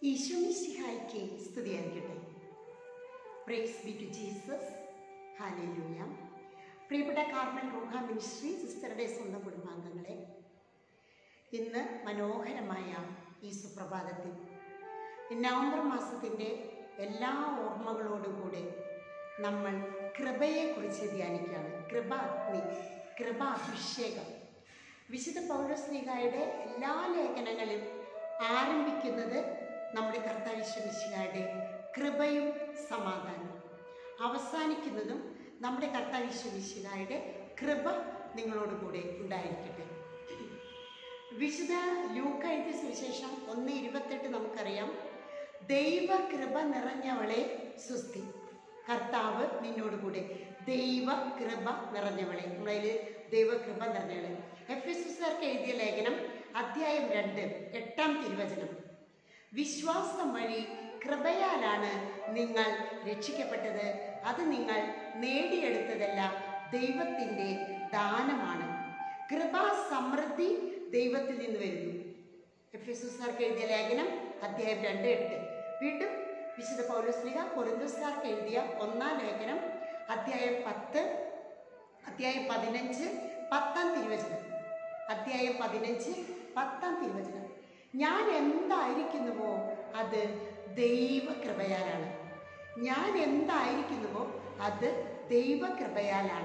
ഈശോമിശിഹായ്ക്ക് സ്തുതിയായിരിക്കട്ടെ praise B to Jesus ഹാലൂയ പ്രിയപ്പെട്ട കാർമൽ റൂഹ മിനിസ്ട്രി സിസ്റ്ററുടെ സ്വന്തം കുടുംബാംഗങ്ങളെ ഇന്ന് മനോഹരമായ ഈ സുപ്രഭാതത്തിൽ നവംബർ മാസത്തിൻ്റെ എല്ലാ ഓർമ്മകളോടുകൂടെ നമ്മൾ കൃപയെക്കുറിച്ച് ധ്യാനിക്കുകയാണ് കൃപ അഗ്നി കൃപ അഭിഷേകം വിശുദ്ധ പൗരസ്ലിഹായുടെ എല്ലാ ലേഖനങ്ങളും ആരംഭിക്കുന്നത് നമ്മുടെ കർത്താവിശ്വമിശിഹായുടെ കൃപയും സമാധാനവും അവസാനിക്കുന്നതും നമ്മുടെ കർത്താവിശ്വമിശിഹായുടെ കൃപ നിങ്ങളോട് കൂടെ ഉണ്ടായിരിക്കട്ടെ വിശുദ്ധ ലൂക്ക എഴുതിയ സുവിശേഷം ഒന്ന് ഇരുപത്തെട്ട് നമുക്കറിയാം ദൈവകൃപ നിറഞ്ഞവളെ സുസ്തി കർത്താവ് നിന്നോട് കൂടെ ദൈവകൃപ നിറഞ്ഞവളെ നമ്മളതിൽ ദൈവകൃപ നിറഞ്ഞവളെ എഫ് എസ് എസ്കാർക്ക് എഴുതിയ ലേഖനം അധ്യായം രണ്ട് എട്ടാം തിരുവചനം വിശ്വാസം വഴി കൃപയാലാണ് നിങ്ങൾ രക്ഷിക്കപ്പെട്ടത് അത് നിങ്ങൾ നേടിയെടുത്തതല്ല ദൈവത്തിൻ്റെ ദാനമാണ് കൃപാ സമൃദ്ധി ദൈവത്തിൽ നിന്ന് വരുന്നു എഫ് എസ് എസ്കാർക്ക് എഴുതിയ ലേഖനം അധ്യായം രണ്ട് എട്ട് വീണ്ടും വിശുദ്ധ പൗലോസ്ലിക കൊറിന്തോസ്കാർക്ക് എഴുതിയ ഒന്നാം ലേഖനം അധ്യായം പത്ത് അധ്യായം പതിനഞ്ച് പത്താം തിരുവചനം അധ്യായം പതിനഞ്ച് പത്താം തിരുവചനം ഞാൻ എന്തായിരിക്കുന്നുവോ അത് ദൈവകൃപയാലാണ് ഞാൻ എന്തായിരിക്കുന്നുവോ അത് ദൈവകൃപയാലാണ്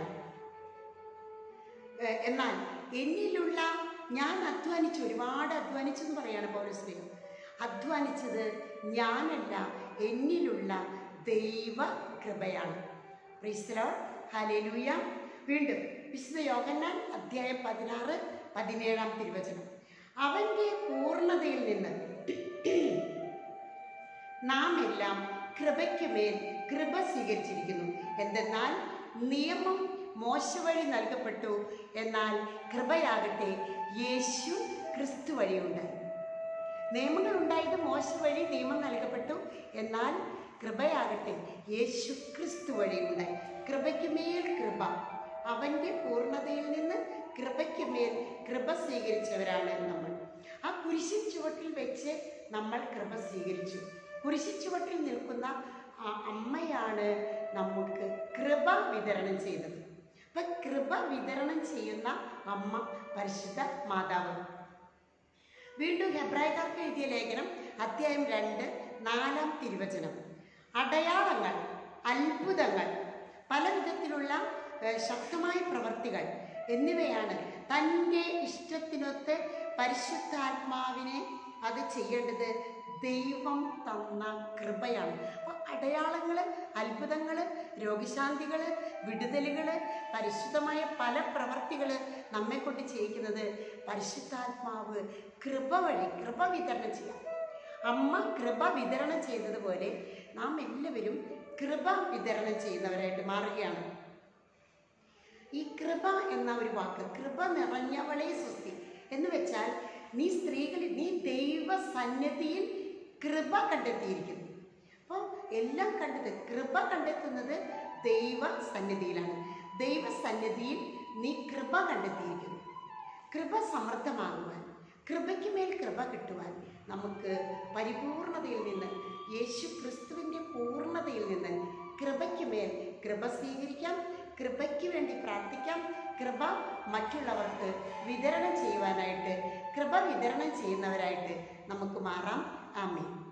ഏഹ് എന്നാൽ എന്നിലുള്ള ഞാൻ അധ്വാനിച്ചു ഒരുപാട് അധ്വാനിച്ചു എന്ന് പറയാണ് പൗരസ്ലിഹം അധ്വാനിച്ചത് ഞാനല്ല എന്നിലുള്ള ദൈവ കൃപയാണ് പ്രീസ്തലോ ഹലേലൂയ വീണ്ടും വിശുദ്ധ യോഗന്നാൻ അധ്യായം പതിനാറ് പതിനേഴാം തിരുവചനം അവൻ്റെ പൂർണ്ണതയിൽ നിന്ന് നാം എല്ലാം കൃപയ്ക്ക് മേൽ കൃപ സ്വീകരിച്ചിരിക്കുന്നു എന്തെന്നാൽ നിയമം മോശ വഴി നൽകപ്പെട്ടു എന്നാൽ കൃപയാകട്ടെ യേശു ക്രിസ്തു വഴിയുണ്ട് നിയമങ്ങൾ ഉണ്ടായത് മോശ വഴി നിയമം നൽകപ്പെട്ടു എന്നാൽ കൃപയാകട്ടെ യേശു ക്രിസ്തു വഴിയുണ്ട് കൃപയ്ക്ക് മേൽ കൃപ അവൻ്റെ പൂർണ്ണതയിൽ നിന്ന് കൃപയ്ക്ക് മേൽ കൃപ സ്വീകരിച്ചവരാണ് നമ്മൾ ആ കുരിശിൻ ചുവട്ടിൽ വെച്ച് നമ്മൾ കൃപ സ്വീകരിച്ചു കുരിശിൻ ചുവട്ടിൽ നിൽക്കുന്ന ആ അമ്മയാണ് നമുക്ക് കൃപ വിതരണം ചെയ്തത് അപ്പൊ കൃപ വിതരണം ചെയ്യുന്ന അമ്മ പരിശുദ്ധ മാതാവ് വീണ്ടും ഹെബ്രായക്കാർക്ക് എഴുതിയ ലേഖനം അധ്യായം രണ്ട് നാലാം തിരുവചനം അടയാളങ്ങൾ അത്ഭുതങ്ങൾ പല വിധത്തിലുള്ള ഏഹ്, ശക്തമായ പ്രവർത്തികൾ എന്നിവയാണ് തൻ്റെ ഇഷ്ടത്തിനൊത്ത് പരിശുദ്ധാത്മാവിനെ അത് ചെയ്യേണ്ടത് ദൈവം തന്ന കൃപയാണ് അപ്പോൾ അടയാളങ്ങൾ അത്ഭുതങ്ങൾ രോഗശാന്തികൾ വിടുതലുകൾ പരിശുദ്ധമായ പല പ്രവർത്തികൾ നമ്മെ കൊണ്ട് ചെയ്യിക്കുന്നത് പരിശുദ്ധാത്മാവ് കൃപ വഴി കൃപ വിതരണം ചെയ്യാം അമ്മ കൃപ വിതരണം ചെയ്തതുപോലെ നാം എല്ലാവരും കൃപ വിതരണം ചെയ്യുന്നവരായിട്ട് മാറുകയാണ് ഈ കൃപ എന്ന ഒരു വാക്ക് കൃപ നിറഞ്ഞവളെ സ്വസ്തി എന്ന് വെച്ചാൽ നീ സ്ത്രീകളിൽ നീ ദൈവ സന്നിധിയിൽ കൃപ കണ്ടെത്തിയിരിക്കുന്നു അപ്പോൾ എല്ലാം കണ്ടെത്തി കൃപ കണ്ടെത്തുന്നത് ദൈവ സന്നിധിയിലാണ് ദൈവ സന്നിധിയിൽ നീ കൃപ കണ്ടെത്തിയിരിക്കുന്നു കൃപ സമൃദ്ധമാകുവാൻ കൃപയ്ക്ക് മേൽ കൃപ കിട്ടുവാൻ നമുക്ക് പരിപൂർണതയിൽ നിന്ന് യേശു ക്രിസ്തുവിൻ്റെ പൂർണ്ണതയിൽ നിന്ന് കൃപയ്ക്ക് മേൽ കൃപ സ്വീകരിക്കാം കൃപയ്ക്ക് വേണ്ടി പ്രാർത്ഥിക്കാം കൃപ മറ്റുള്ളവർക്ക് വിതരണം ചെയ്യുവാനായിട്ട് കൃപ വിതരണം ചെയ്യുന്നവരായിട്ട് നമുക്ക് മാറാം ആമേ